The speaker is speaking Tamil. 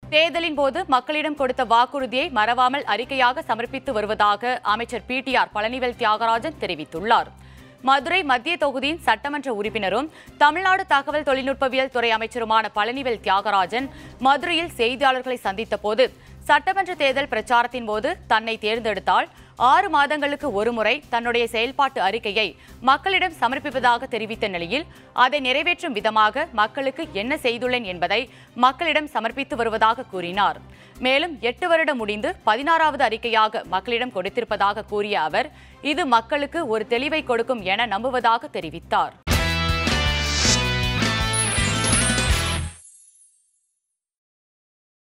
தேர்தலின் போது மக்களிடம் கொடுத்த வாக்குறுதியை மறவாமல் அறிக்கையாக சமர்ப்பித்து வருவதாக அமைச்சர் பிடிஆர் பழனிவேல் தியாகராஜன் தெரிவித்துள்ளார் மதுரை மத்திய தொகுதியின் சட்டமன்ற உறுப்பினரும் தமிழ்நாடு தகவல் தொழில்நுட்பவியல் துறை அமைச்சருமான பழனிவேல் தியாகராஜன் மதுரையில் செய்தியாளர்களை சந்தித்த போது சட்டமன்ற தேர்தல் பிரச்சாரத்தின் போது தன்னை தேர்ந்தெடுத்தால் ஆறு மாதங்களுக்கு ஒருமுறை தன்னுடைய செயல்பாட்டு அறிக்கையை மக்களிடம் சமர்ப்பிப்பதாக தெரிவித்த நிலையில் அதை நிறைவேற்றும் விதமாக மக்களுக்கு என்ன செய்துள்ளேன் என்பதை மக்களிடம் சமர்ப்பித்து வருவதாக கூறினார் மேலும் எட்டு வருடம் முடிந்து பதினாறாவது அறிக்கையாக மக்களிடம் கொடுத்திருப்பதாக கூறிய அவர் இது மக்களுக்கு ஒரு தெளிவை கொடுக்கும் என நம்புவதாக தெரிவித்தார்